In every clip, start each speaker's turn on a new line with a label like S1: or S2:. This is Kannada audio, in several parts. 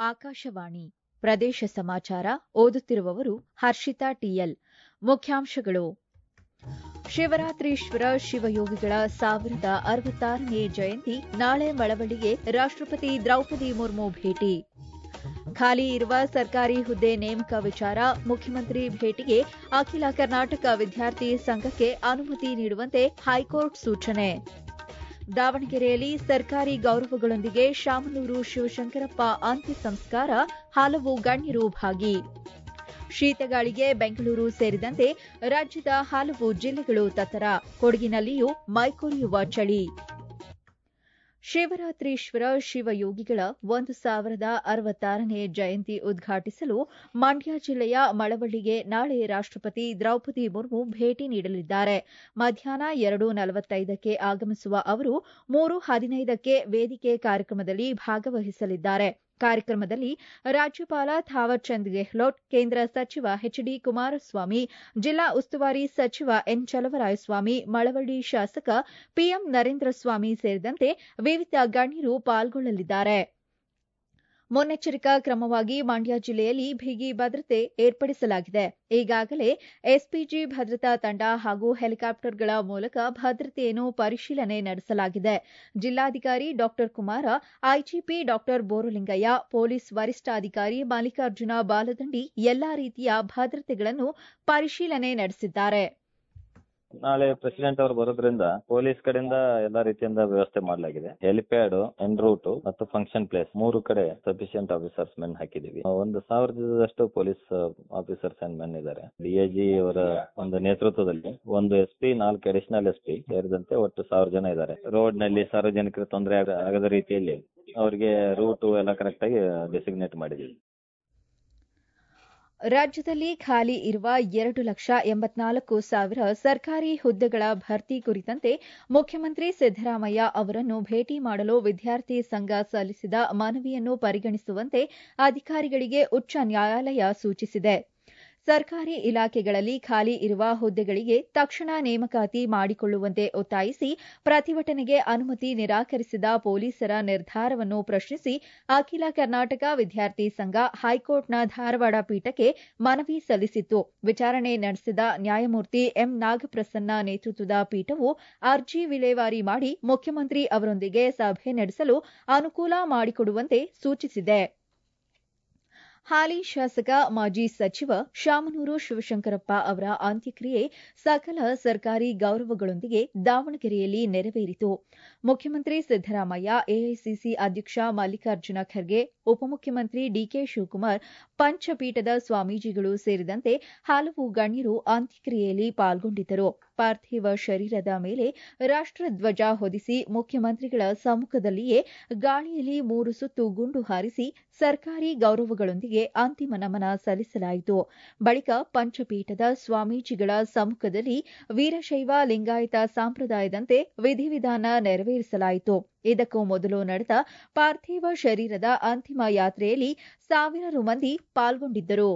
S1: ಆಕಾಶವಾಣಿ ಪ್ರದೇಶ ಸಮಾಚಾರ ಓದುತ್ತಿರುವವರು ಹರ್ಷಿತಾ ಟಿಎಲ್ ಮುಖ್ಯಾಂಶಗಳು ಶಿವರಾತ್ರೀಶ್ವರ ಶಿವಯೋಗಿಗಳ ಸಾವಿರದ ಅರವತ್ತಾರನೇ ಜಯಂತಿ ನಾಳೆ ಮಳವಳ್ಳಿಗೆ ರಾಷ್ಟಪತಿ ದ್ರೌಪದಿ ಮುರ್ಮು ಭೇಟಿ ಖಾಲಿ ಇರುವ ಸರ್ಕಾರಿ ಹುದ್ದೆ ನೇಮಕ ವಿಚಾರ ಮುಖ್ಯಮಂತ್ರಿ ಭೇಟಿಗೆ ಅಖಿಲ ಕರ್ನಾಟಕ ವಿದ್ಯಾರ್ಥಿ ಸಂಘಕ್ಕೆ ಅನುಮತಿ ನೀಡುವಂತೆ ಹೈಕೋರ್ಟ್ ಸೂಚನೆ ದಾವಣಗೆರೆಯಲ್ಲಿ ಸರ್ಕಾರಿ ಗೌರವಗಳೊಂದಿಗೆ ಶಾಮನೂರು ಶಿವಶಂಕರಪ್ಪ ಅಂತ್ಯ ಸಂಸ್ಕಾರ ಹಲವು ಗಣ್ಯರು ಭಾಗಿ ಶೀತಗಾಳಿಗೆ ಬೆಂಗಳೂರು ಸೇರಿದಂತೆ ರಾಜ್ಯದ ಹಲವು ಜಿಲ್ಲೆಗಳು ತತ್ತರ ಕೊಡಗಿನಲ್ಲಿಯೂ ಮೈಕೊರೆಯುವ ಚಳಿ ಶಿವರಾತ್ರೀಶ್ವರ ಶಿವಯೋಗಿಗಳ ಒಂದು ಸಾವಿರದ ಅರವತ್ತಾರನೇ ಜಯಂತಿ ಉದ್ಘಾಟಿಸಲು ಮಂಡ್ಯ ಜಿಲ್ಲೆಯ ಮಳವಳ್ಳಿಗೆ ನಾಳೆ ರಾಷ್ಟಪತಿ ದ್ರೌಪದಿ ಮುರ್ಮು ಭೇಟಿ ನೀಡಲಿದ್ದಾರೆ ಮಧ್ಯಾಹ್ನ ಎರಡು ನಲವತ್ತೈದಕ್ಕೆ ಆಗಮಿಸುವ ಅವರು ಮೂರು ಹದಿನೈದಕ್ಕೆ ವೇದಿಕೆ ಕಾರ್ಯಕ್ರಮದಲ್ಲಿ ಭಾಗವಹಿಸಲಿದ್ದಾರೆ ಕಾರ್ಯಕ್ರಮದಲ್ಲಿ ರಾಜ್ಯಪಾಲ ಥಾವರ್ಚಂದ್ ಗೆಹ್ಲೋಟ್ ಕೇಂದ್ರ ಸಚಿವ ಎಚ್ ಡಿ ಕುಮಾರಸ್ವಾಮಿ ಜಿಲ್ಲಾ ಉಸ್ತುವಾರಿ ಸಚಿವ ಎನ್ ಚಲವರಾಯಸ್ವಾಮಿ ಮಳವಳ್ಳಿ ಶಾಸಕ ಪಿಎಂ ನರೇಂದ್ರ ಸ್ವಾಮಿ ಸೇರಿದಂತೆ ವಿವಿಧ ಗಣ್ಯರು ಪಾಲ್ಗೊಳ್ಳಲಿದ್ದಾರೆ ಮುನ್ನೆಚ್ಚರಿಕಾ ಕ್ರಮವಾಗಿ ಮಂಡ್ಯ ಜಿಲ್ಲೆಯಲ್ಲಿ ಬಿಗಿ ಭದ್ರತೆ ಏರ್ಪಡಿಸಲಾಗಿದೆ ಈಗಾಗಲೇ ಎಸ್ಪಿಜಿ ಭದ್ರತಾ ತಂಡ ಹಾಗೂ ಹೆಲಿಕಾಪ್ಟರ್ಗಳ ಮೂಲಕ ಭದ್ರತೆಯನ್ನು ಪರಿಶೀಲನೆ ನಡೆಸಲಾಗಿದೆ ಜಿಲ್ಲಾಧಿಕಾರಿ ಡಾ ಕುಮಾರ ಐಜಿಪಿ ಡಾ ಬೋರಲಿಂಗಯ್ಯ ಪೊಲೀಸ್ ವರಿಷ್ಠಾಧಿಕಾರಿ ಮಲ್ಲಿಕಾರ್ಜುನ ಬಾಲದಂಡಿ ಎಲ್ಲಾ ರೀತಿಯ ಭದ್ರತೆಗಳನ್ನು ಪರಿಶೀಲನೆ ನಡೆಸಿದ್ದಾರೆ
S2: ನಾಳೆ ಪ್ರೆಸಿಡೆಂಟ್ ಅವರು ಬರೋದ್ರಿಂದ ಪೊಲೀಸ್ ಕಡೆಯಿಂದ ಎಲ್ಲಾ ರೀತಿಯಿಂದ ವ್ಯವಸ್ಥೆ ಮಾಡಲಾಗಿದೆ ಹೆಲಿಪ್ಯಾಡ್ ಎನ್ ರೂಟ್ ಮತ್ತು ಫಂಕ್ಷನ್ ಪ್ಲೇಸ್ ಮೂರು ಕಡೆ ಸಫಿಶಿಯಂಟ್ ಆಫೀಸರ್ಸ್ ಮೆನ್ ಹಾಕಿದೀವಿ ಒಂದು ಸಾವಿರದಷ್ಟು police officers and men DIG ಡಿಐಜಿ ಅವರ ಒಂದು ನೇತೃತ್ವದಲ್ಲಿ ಒಂದು ಎಸ್ ಪಿ ನಾಲ್ಕು ಅಡಿಷನಲ್ ಎಸ್ ಪಿ ಸೇರಿದಂತೆ ಒಟ್ಟು ಸಾವಿರ ಜನ ಇದ್ದಾರೆ ರೋಡ್ ನಲ್ಲಿ ಸಾರ್ವಜನಿಕರ ತೊಂದರೆ ಆಗದ ರೀತಿಯಲ್ಲಿ ಅವರಿಗೆ ರೂಟ್ ಎಲ್ಲ ಕರೆಕ್ಟ್ ಆಗಿ ಡೆಸಿಗ್ನೇಟ್ ಮಾಡಿದೀವಿ
S1: ರಾಜ್ಯದಲ್ಲಿ ಖಾಲಿ ಇರುವ ಎರಡು ಲಕ್ಷ ಎಂಬತ್ನಾಲ್ಕು ಸಾವಿರ ಸರ್ಕಾರಿ ಹುದ್ದೆಗಳ ಭರ್ತಿ ಕುರಿತಂತೆ ಮುಖ್ಯಮಂತ್ರಿ ಸಿದ್ದರಾಮಯ್ಯ ಅವರನ್ನು ಭೇಟಿ ಮಾಡಲು ವಿದ್ಯಾರ್ಥಿ ಸಂಘ ಸಲ್ಲಿಸಿದ ಮನವಿಯನ್ನು ಪರಿಗಣಿಸುವಂತೆ ಅಧಿಕಾರಿಗಳಿಗೆ ಉಚ್ಚ ನ್ಯಾಯಾಲಯ ಸೂಚಿಸಿದೆ ಸರ್ಕಾರಿ ಇಲಾಖೆಗಳಲ್ಲಿ ಖಾಲಿ ಇರುವ ಹುದ್ದೆಗಳಿಗೆ ತಕ್ಷಣ ನೇಮಕಾತಿ ಮಾಡಿಕೊಳ್ಳುವಂತೆ ಒತ್ತಾಯಿಸಿ ಪ್ರತಿಭಟನೆಗೆ ಅನುಮತಿ ನಿರಾಕರಿಸಿದ ಪೊಲೀಸರ ನಿರ್ಧಾರವನ್ನು ಪ್ರಶ್ನಿಸಿ ಅಖಿಲ ಕರ್ನಾಟಕ ವಿದ್ಯಾರ್ಥಿ ಸಂಘ ಹೈಕೋರ್ಟ್ನ ಧಾರವಾಡ ಪೀಠಕ್ಕೆ ಮನವಿ ಸಲ್ಲಿಸಿತ್ತು ವಿಚಾರಣೆ ನಡೆಸಿದ ನ್ಯಾಯಮೂರ್ತಿ ಎಂ ನಾಗಪ್ರಸನ್ನ ನೇತೃತ್ವದ ಪೀಠವು ಅರ್ಜಿ ವಿಲೇವಾರಿ ಮಾಡಿ ಮುಖ್ಯಮಂತ್ರಿ ಅವರೊಂದಿಗೆ ಸಭೆ ನಡೆಸಲು ಅನುಕೂಲ ಮಾಡಿಕೊಡುವಂತೆ ಸೂಚಿಸಿದೆ ಹಾಲಿ ಶಾಸಕ ಮಾಜಿ ಸಚಿವ ಶಾಮನೂರು ಶಿವಶಂಕರಪ್ಪ ಅವರ ಅಂತ್ಯಕ್ರಿಯೆ ಸಕಲ ಸರ್ಕಾರಿ ಗೌರವಗಳೊಂದಿಗೆ ದಾವಣಗೆರೆಯಲ್ಲಿ ನೆರವೇರಿತು ಮುಖ್ಯಮಂತ್ರಿ ಸಿದ್ದರಾಮಯ್ಯ ಎಐಸಿಸಿ ಅಧ್ಯಕ್ಷ ಮಲ್ಲಿಕಾರ್ಜುನ ಖರ್ಗೆ ಉಪಮುಖ್ಯಮಂತ್ರಿ ಡಿಕೆ ಶಿವಕುಮಾರ್ ಪಂಚಪೀಠದ ಸ್ವಾಮೀಜಿಗಳು ಸೇರಿದಂತೆ ಹಲವು ಗಣ್ಯರು ಅಂತ್ಯಕ್ರಿಯೆಯಲ್ಲಿ ಪಾಲ್ಗೊಂಡಿದ್ದರು ಪಾರ್ಥಿವ ಶರೀರದ ಮೇಲೆ ರಾಷ್ಟಧ್ವಜ ಹೊದಿಸಿ ಮುಖ್ಯಮಂತ್ರಿಗಳ ಸಮ್ಮುಖದಲ್ಲಿಯೇ ಗಾಳಿಯಲ್ಲಿ ಮೂರು ಸುತ್ತು ಗುಂಡು ಹಾರಿಸಿ ಸರ್ಕಾರಿ ಗೌರವಗಳೊಂದಿಗೆ ಅಂತಿಮ ನಮನ ಸಲ್ಲಿಸಲಾಯಿತು ಬಳಿಕ ಪಂಚಪೀಠದ ಸ್ವಾಮೀಜಿಗಳ ಸಮ್ಮುಖದಲ್ಲಿ ವೀರಶೈವ ಲಿಂಗಾಯತ ಸಂಪ್ರದಾಯದಂತೆ ವಿಧಿವಿಧಾನ ನೆರವೇರಿಸಲಾಯಿತು ಇದಕ್ಕೂ ಮೊದಲು ನಡೆದ ಪಾರ್ಥಿವ ಶರೀರದ ಅಂತಿಮ ಯಾತ್ರೆಯಲ್ಲಿ ಸಾವಿರಾರು ಮಂದಿ ಪಾಲ್ಗೊಂಡಿದ್ದರು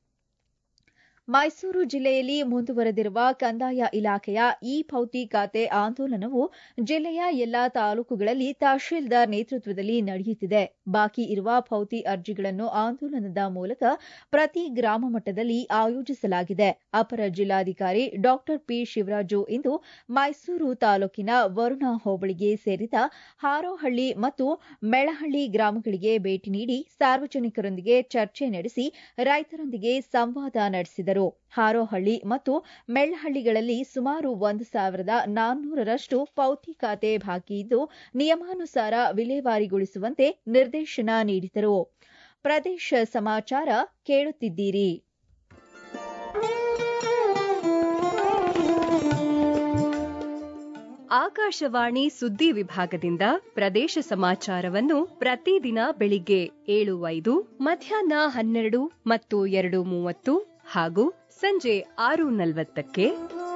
S1: ಮೈಸೂರು ಜಿಲ್ಲೆಯಲ್ಲಿ ಮುಂದುವರೆದಿರುವ ಕಂದಾಯ ಇಲಾಖೆಯ ಇ ಪೌತಿ ಖಾತೆ ಆಂದೋಲನವು ಜಿಲ್ಲೆಯ ಎಲ್ಲಾ ತಾಲೂಕುಗಳಲ್ಲಿ ತಹಶೀಲ್ದಾರ್ ನೇತೃತ್ವದಲ್ಲಿ ನಡೆಯುತ್ತಿದೆ ಬಾಕಿ ಇರುವ ಪೌತಿ ಅರ್ಜಿಗಳನ್ನು ಆಂದೋಲನದ ಮೂಲಕ ಪ್ರತಿ ಗ್ರಾಮ ಮಟ್ಟದಲ್ಲಿ ಆಯೋಜಿಸಲಾಗಿದೆ ಅಪರ ಜಿಲ್ಲಾಧಿಕಾರಿ ಡಾ ಪಿ ಶಿವರಾಜು ಇಂದು ಮೈಸೂರು ತಾಲೂಕಿನ ವರುಣಾ ಹೋಬಳಿಗೆ ಸೇರಿದ ಹಾರೋಹಳ್ಳಿ ಮತ್ತು ಮೆಳಹಳ್ಳಿ ಗ್ರಾಮಗಳಿಗೆ ಭೇಟಿ ನೀಡಿ ಸಾರ್ವಜನಿಕರೊಂದಿಗೆ ಚರ್ಚೆ ನಡೆಸಿ ರೈತರೊಂದಿಗೆ ಸಂವಾದ ನಡೆಸಿದರು ಹಾರೋಹಳ್ಳಿ ಮತ್ತು ಮೆಳ್ಳಹಳ್ಳಿಗಳಲ್ಲಿ ಸುಮಾರು ಒಂದು ಸಾವಿರದ ನಾನ್ನೂರರಷ್ಟು ಪೌತಿ ಖಾತೆ ಬಾಕಿ ಇದ್ದು ನಿಯಮಾನುಸಾರ ವಿಲೇವಾರಿಗೊಳಿಸುವಂತೆ ನಿರ್ದೇಶನ ನೀಡಿದರು ಪ್ರದೇಶ ಸಮಾಚಾರ ಕೇಳುತ್ತಿದ್ದೀರಿ
S3: ಆಕಾಶವಾಣಿ ಸುದ್ದಿ ವಿಭಾಗದಿಂದ ಪ್ರದೇಶ ಸಮಾಚಾರವನ್ನು ಪ್ರತಿದಿನ ಬೆಳಿಗ್ಗೆ ಏಳು ಐದು ಮಧ್ಯಾಹ್ನ ಹನ್ನೆರಡು ಮತ್ತು ಎರಡು ಮೂವತ್ತು ಹಾಗೂ ಸಂಜೆ ಆರು ನಲವತ್ತಕ್ಕೆ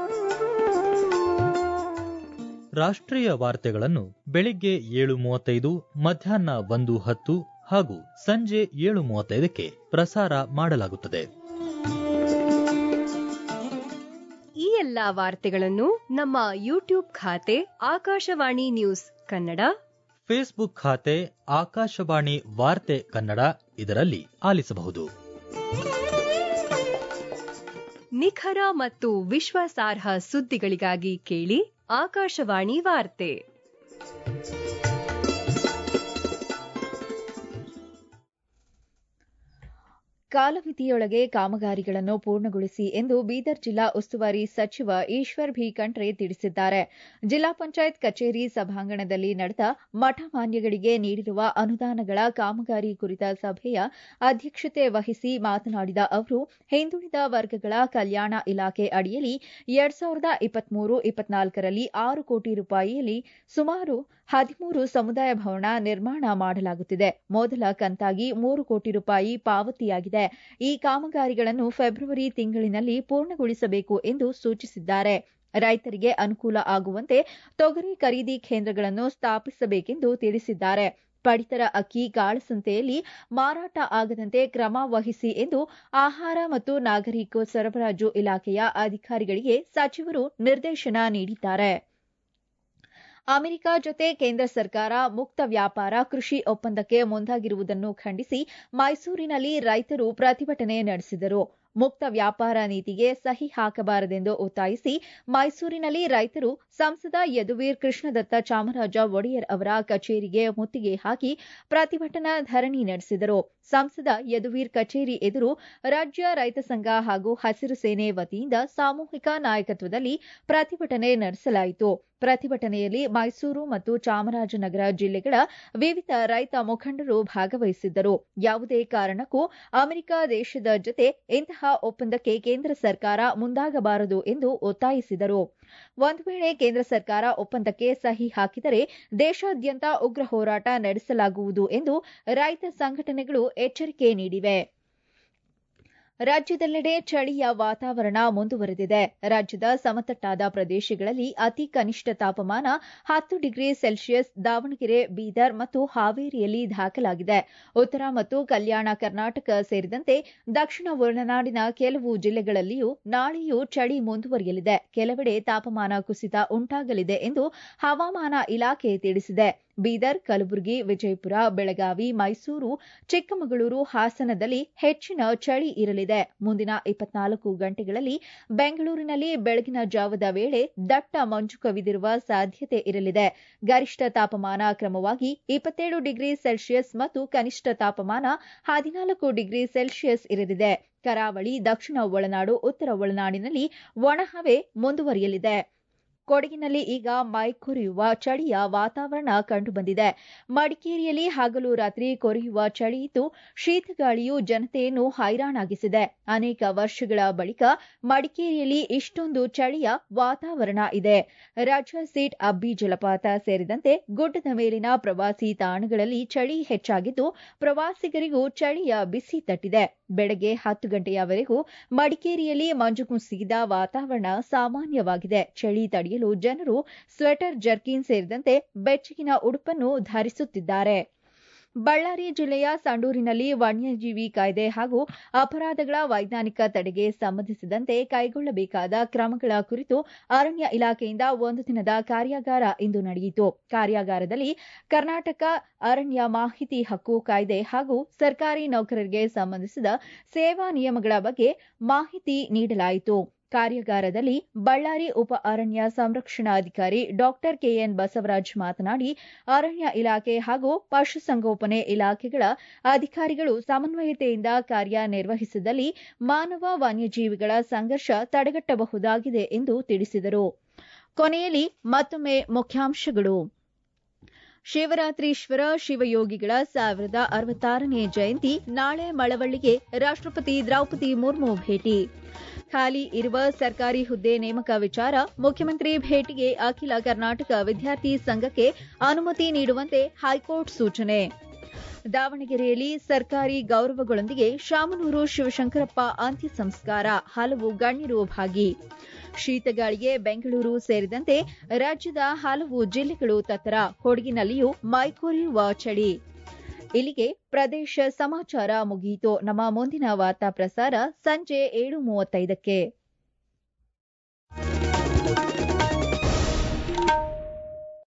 S4: ರಾಷ್ಟ್ರೀಯ ವಾರ್ತೆಗಳನ್ನು ಬೆಳಿಗ್ಗೆ ಏಳು ಮೂವತ್ತೈದು ಮಧ್ಯಾಹ್ನ ಒಂದು ಹತ್ತು ಹಾಗೂ ಸಂಜೆ ಏಳು ಮೂವತ್ತೈದಕ್ಕೆ ಪ್ರಸಾರ ಮಾಡಲಾಗುತ್ತದೆ
S3: ಈ ಎಲ್ಲಾ ವಾರ್ತೆಗಳನ್ನು ನಮ್ಮ ಯೂಟ್ಯೂಬ್ ಖಾತೆ ಆಕಾಶವಾಣಿ ನ್ಯೂಸ್ ಕನ್ನಡ
S4: ಫೇಸ್ಬುಕ್ ಖಾತೆ ಆಕಾಶವಾಣಿ ವಾರ್ತೆ ಕನ್ನಡ ಇದರಲ್ಲಿ ಆಲಿಸಬಹುದು
S3: ನಿಖರ ಮತ್ತು ವಿಶ್ವಾಸಾರ್ಹ ಸುದ್ದಿಗಳಿಗಾಗಿ ಕೇಳಿ ಆಕಾಶವಾಣಿ ವಾರ್ತೆ
S1: ಕಾಲಮಿತಿಯೊಳಗೆ ಕಾಮಗಾರಿಗಳನ್ನು ಪೂರ್ಣಗೊಳಿಸಿ ಎಂದು ಬೀದರ್ ಜಿಲ್ಲಾ ಉಸ್ತುವಾರಿ ಸಚಿವ ಈಶ್ವರ್ ಭಿ ಖಂಡ್ರೆ ತಿಳಿಸಿದ್ದಾರೆ ಜಿಲ್ಲಾ ಪಂಚಾಯತ್ ಕಚೇರಿ ಸಭಾಂಗಣದಲ್ಲಿ ನಡೆದ ಮಠಮಾನ್ಯಗಳಿಗೆ ನೀಡಿರುವ ಅನುದಾನಗಳ ಕಾಮಗಾರಿ ಕುರಿತ ಸಭೆಯ ಅಧ್ಯಕ್ಷತೆ ವಹಿಸಿ ಮಾತನಾಡಿದ ಅವರು ಹಿಂದುಳಿದ ವರ್ಗಗಳ ಕಲ್ಯಾಣ ಇಲಾಖೆ ಅಡಿಯಲ್ಲಿ ಎರಡ್ ಸಾವಿರದ ಇಪ್ಪತ್ಮೂರು ಇಪ್ಪತ್ನಾಲ್ಕರಲ್ಲಿ ಆರು ಕೋಟಿ ರೂಪಾಯಿಯಲ್ಲಿ ಸುಮಾರು ಹದಿಮೂರು ಸಮುದಾಯ ಭವನ ನಿರ್ಮಾಣ ಮಾಡಲಾಗುತ್ತಿದೆ ಮೊದಲ ಕಂತಾಗಿ ಮೂರು ಕೋಟಿ ರೂಪಾಯಿ ಪಾವತಿಯಾಗಿದೆ ಈ ಕಾಮಗಾರಿಗಳನ್ನು ಫೆಬ್ರವರಿ ತಿಂಗಳಿನಲ್ಲಿ ಪೂರ್ಣಗೊಳಿಸಬೇಕು ಎಂದು ಸೂಚಿಸಿದ್ದಾರೆ ರೈತರಿಗೆ ಅನುಕೂಲ ಆಗುವಂತೆ ತೊಗರಿ ಖರೀದಿ ಕೇಂದ್ರಗಳನ್ನು ಸ್ಥಾಪಿಸಬೇಕೆಂದು ತಿಳಿಸಿದ್ದಾರೆ ಪಡಿತರ ಅಕ್ಕಿ ಕಾಳಸಂತೆಯಲ್ಲಿ ಮಾರಾಟ ಆಗದಂತೆ ಕ್ರಮ ವಹಿಸಿ ಎಂದು ಆಹಾರ ಮತ್ತು ನಾಗರಿಕ ಸರಬರಾಜು ಇಲಾಖೆಯ ಅಧಿಕಾರಿಗಳಿಗೆ ಸಚಿವರು ನಿರ್ದೇಶನ ನೀಡಿದ್ದಾರೆ ಅಮೆರಿಕ ಜೊತೆ ಕೇಂದ್ರ ಸರ್ಕಾರ ಮುಕ್ತ ವ್ಯಾಪಾರ ಕೃಷಿ ಒಪ್ಪಂದಕ್ಕೆ ಮುಂದಾಗಿರುವುದನ್ನು ಖಂಡಿಸಿ ಮೈಸೂರಿನಲ್ಲಿ ರೈತರು ಪ್ರತಿಭಟನೆ ನಡೆಸಿದರು ಮುಕ್ತ ವ್ಯಾಪಾರ ನೀತಿಗೆ ಸಹಿ ಹಾಕಬಾರದೆಂದು ಒತ್ತಾಯಿಸಿ ಮೈಸೂರಿನಲ್ಲಿ ರೈತರು ಸಂಸದ ಯದುವೀರ್ ಕೃಷ್ಣದತ್ತ ಚಾಮರಾಜ ಒಡೆಯರ್ ಅವರ ಕಚೇರಿಗೆ ಮುತ್ತಿಗೆ ಹಾಕಿ ಪ್ರತಿಭಟನಾ ಧರಣಿ ನಡೆಸಿದರು ಸಂಸದ ಯದುವೀರ್ ಕಚೇರಿ ಎದುರು ರಾಜ್ಯ ರೈತ ಸಂಘ ಹಾಗೂ ಹಸಿರು ಸೇನೆ ವತಿಯಿಂದ ಸಾಮೂಹಿಕ ನಾಯಕತ್ವದಲ್ಲಿ ಪ್ರತಿಭಟನೆ ನಡೆಸಲಾಯಿತು ಪ್ರತಿಭಟನೆಯಲ್ಲಿ ಮೈಸೂರು ಮತ್ತು ಚಾಮರಾಜನಗರ ಜಿಲ್ಲೆಗಳ ವಿವಿಧ ರೈತ ಮುಖಂಡರು ಭಾಗವಹಿಸಿದ್ದರು ಯಾವುದೇ ಕಾರಣಕ್ಕೂ ಅಮೆರಿಕ ದೇಶದ ಜೊತೆ ಇಂತಹ ಒಪ್ಪಂದಕ್ಕೆ ಕೇಂದ್ರ ಸರ್ಕಾರ ಮುಂದಾಗಬಾರದು ಎಂದು ಒತ್ತಾಯಿಸಿದರು ಒಂದು ವೇಳೆ ಕೇಂದ್ರ ಸರ್ಕಾರ ಒಪ್ಪಂದಕ್ಕೆ ಸಹಿ ಹಾಕಿದರೆ ದೇಶಾದ್ಯಂತ ಉಗ್ರ ಹೋರಾಟ ನಡೆಸಲಾಗುವುದು ಎಂದು ರೈತ ಸಂಘಟನೆಗಳು ಎಚ್ಚರಿಕೆ ನೀಡಿವೆ ರಾಜ್ಯದೆಲ್ಲೆಡೆ ಚಳಿಯ ವಾತಾವರಣ ಮುಂದುವರೆದಿದೆ ರಾಜ್ಯದ ಸಮತಟ್ಟಾದ ಪ್ರದೇಶಗಳಲ್ಲಿ ಅತಿ ಕನಿಷ್ಠ ತಾಪಮಾನ ಹತ್ತು ಡಿಗ್ರಿ ಸೆಲ್ಸಿಯಸ್ ದಾವಣಗೆರೆ ಬೀದರ್ ಮತ್ತು ಹಾವೇರಿಯಲ್ಲಿ ದಾಖಲಾಗಿದೆ ಉತ್ತರ ಮತ್ತು ಕಲ್ಯಾಣ ಕರ್ನಾಟಕ ಸೇರಿದಂತೆ ದಕ್ಷಿಣ ಒಳನಾಡಿನ ಕೆಲವು ಜಿಲ್ಲೆಗಳಲ್ಲಿಯೂ ನಾಳೆಯೂ ಚಳಿ ಮುಂದುವರಿಯಲಿದೆ ಕೆಲವೆಡೆ ತಾಪಮಾನ ಕುಸಿತ ಉಂಟಾಗಲಿದೆ ಎಂದು ಹವಾಮಾನ ಇಲಾಖೆ ತಿಳಿಸಿದೆ ಬೀದರ್ ಕಲಬುರಗಿ ವಿಜಯಪುರ ಬೆಳಗಾವಿ ಮೈಸೂರು ಚಿಕ್ಕಮಗಳೂರು ಹಾಸನದಲ್ಲಿ ಹೆಚ್ಚಿನ ಚಳಿ ಇರಲಿದೆ ಮುಂದಿನ ಇಪ್ಪತ್ನಾಲ್ಕು ಗಂಟೆಗಳಲ್ಲಿ ಬೆಂಗಳೂರಿನಲ್ಲಿ ಬೆಳಗಿನ ಜಾವದ ವೇಳೆ ದಟ್ಟ ಮಂಜು ಕವಿದಿರುವ ಸಾಧ್ಯತೆ ಇರಲಿದೆ ಗರಿಷ್ಠ ತಾಪಮಾನ ಕ್ರಮವಾಗಿ ಇಪ್ಪತ್ತೇಳು ಡಿಗ್ರಿ ಸೆಲ್ಸಿಯಸ್ ಮತ್ತು ಕನಿಷ್ಠ ತಾಪಮಾನ ಹದಿನಾಲ್ಕು ಡಿಗ್ರಿ ಸೆಲ್ಸಿಯಸ್ ಇರಲಿದೆ ಕರಾವಳಿ ದಕ್ಷಿಣ ಒಳನಾಡು ಉತ್ತರ ಒಳನಾಡಿನಲ್ಲಿ ಒಣಹವೆ ಮುಂದುವರಿಯಲಿದೆ ಕೊಡಗಿನಲ್ಲಿ ಈಗ ಮೈಕೊರೆಯುವ ಚಳಿಯ ವಾತಾವರಣ ಕಂಡುಬಂದಿದೆ ಮಡಿಕೇರಿಯಲ್ಲಿ ಹಗಲು ರಾತ್ರಿ ಕೊರೆಯುವ ಚಳಿ ಇದ್ದು ಶೀತಗಾಳಿಯು ಜನತೆಯನ್ನು ಹೈರಾಣಾಗಿಸಿದೆ ಅನೇಕ ವರ್ಷಗಳ ಬಳಿಕ ಮಡಿಕೇರಿಯಲ್ಲಿ ಇಷ್ಟೊಂದು ಚಳಿಯ ವಾತಾವರಣ ಇದೆ ರಾಜ ಸೀಟ್ ಅಬ್ಬಿ ಜಲಪಾತ ಸೇರಿದಂತೆ ಗುಡ್ಡದ ಮೇಲಿನ ಪ್ರವಾಸಿ ತಾಣಗಳಲ್ಲಿ ಚಳಿ ಹೆಚ್ಚಾಗಿದ್ದು ಪ್ರವಾಸಿಗರಿಗೂ ಚಳಿಯ ಬಿಸಿ ತಟ್ಟಿದೆ ಬೆಳಗ್ಗೆ ಹತ್ತು ಗಂಟೆಯವರೆಗೂ ಮಡಿಕೇರಿಯಲ್ಲಿ ಮಂಜು ಮುಸುಕಿದ ವಾತಾವರಣ ಸಾಮಾನ್ಯವಾಗಿದೆ ಚಳಿ ತಡೆಯಲು ಜನರು ಸ್ವೆಟರ್ ಜರ್ಕಿನ್ ಸೇರಿದಂತೆ ಬೆಚ್ಚಗಿನ ಉಡುಪನ್ನು ಧರಿಸುತ್ತಿದ್ದಾರೆ ಬಳ್ಳಾರಿ ಜಿಲ್ಲೆಯ ಸಂಡೂರಿನಲ್ಲಿ ವನ್ಯಜೀವಿ ಕಾಯ್ದೆ ಹಾಗೂ ಅಪರಾಧಗಳ ವೈಜ್ಞಾನಿಕ ತಡೆಗೆ ಸಂಬಂಧಿಸಿದಂತೆ ಕೈಗೊಳ್ಳಬೇಕಾದ ಕ್ರಮಗಳ ಕುರಿತು ಅರಣ್ಯ ಇಲಾಖೆಯಿಂದ ಒಂದು ದಿನದ ಕಾರ್ಯಾಗಾರ ಇಂದು ನಡೆಯಿತು ಕಾರ್ಯಾಗಾರದಲ್ಲಿ ಕರ್ನಾಟಕ ಅರಣ್ಯ ಮಾಹಿತಿ ಹಕ್ಕು ಕಾಯ್ದೆ ಹಾಗೂ ಸರ್ಕಾರಿ ನೌಕರರಿಗೆ ಸಂಬಂಧಿಸಿದ ಸೇವಾ ನಿಯಮಗಳ ಬಗ್ಗೆ ಮಾಹಿತಿ ನೀಡಲಾಯಿತು ಕಾರ್ಯಾಗಾರದಲ್ಲಿ ಬಳ್ಳಾರಿ ಉಪ ಅರಣ್ಯ ಸಂರಕ್ಷಣಾಧಿಕಾರಿ ಡಾಕ್ಟರ್ ಕೆಎನ್ ಬಸವರಾಜ್ ಮಾತನಾಡಿ ಅರಣ್ಯ ಇಲಾಖೆ ಹಾಗೂ ಪಶುಸಂಗೋಪನೆ ಇಲಾಖೆಗಳ ಅಧಿಕಾರಿಗಳು ಸಮನ್ವಯತೆಯಿಂದ ಕಾರ್ಯನಿರ್ವಹಿಸಿದಲ್ಲಿ ಮಾನವ ವನ್ಯಜೀವಿಗಳ ಸಂಘರ್ಷ ತಡೆಗಟ್ಟಬಹುದಾಗಿದೆ ಎಂದು ತಿಳಿಸಿದರು ಕೊನೆಯಲ್ಲಿ ಮತ್ತೊಮ್ಮೆ ಮುಖ್ಯಾಂಶಗಳು ಶಿವರಾತ್ರೀಶ್ವರ ಶಿವಯೋಗಿಗಳ ಸಾವಿರದ ಅರವತ್ತಾರನೇ ಜಯಂತಿ ನಾಳೆ ಮಳವಳ್ಳಿಗೆ ರಾಷ್ಟ್ರಪತಿ ದ್ರೌಪದಿ ಮುರ್ಮು ಭೇಟಿ ಖಾಲಿ ಇರುವ ಸರ್ಕಾರಿ ಹುದ್ದೆ ನೇಮಕ ವಿಚಾರ ಮುಖ್ಯಮಂತ್ರಿ ಭೇಟಿಗೆ ಅಖಿಲ ಕರ್ನಾಟಕ ವಿದ್ಯಾರ್ಥಿ ಸಂಘಕ್ಕೆ ಅನುಮತಿ ನೀಡುವಂತೆ ಹೈಕೋರ್ಟ್ ಸೂಚನೆ ದಾವಣಗೆರೆಯಲ್ಲಿ ಸರ್ಕಾರಿ ಗೌರವಗಳೊಂದಿಗೆ ಶಾಮನೂರು ಶಿವಶಂಕರಪ್ಪ ಅಂತ್ಯ ಸಂಸ್ಕಾರ ಹಲವು ಗಣ್ಯರು ಭಾಗಿ ಶೀತಗಾಳಿಗೆ ಬೆಂಗಳೂರು ಸೇರಿದಂತೆ ರಾಜ್ಯದ ಹಲವು ಜಿಲ್ಲೆಗಳು ತತ್ತರ ಕೊಡಗಿನಲ್ಲಿಯೂ ಮೈಕೊರೆಯುವ ಚಳಿ ಇಲ್ಲಿಗೆ ಪ್ರದೇಶ ಸಮಾಚಾರ ಮುಗಿಯಿತು ನಮ್ಮ ಮುಂದಿನ ವಾರ್ತಾ ಪ್ರಸಾರ ಸಂಜೆ ಏಳು ಮೂವತ್ತೈದಕ್ಕೆ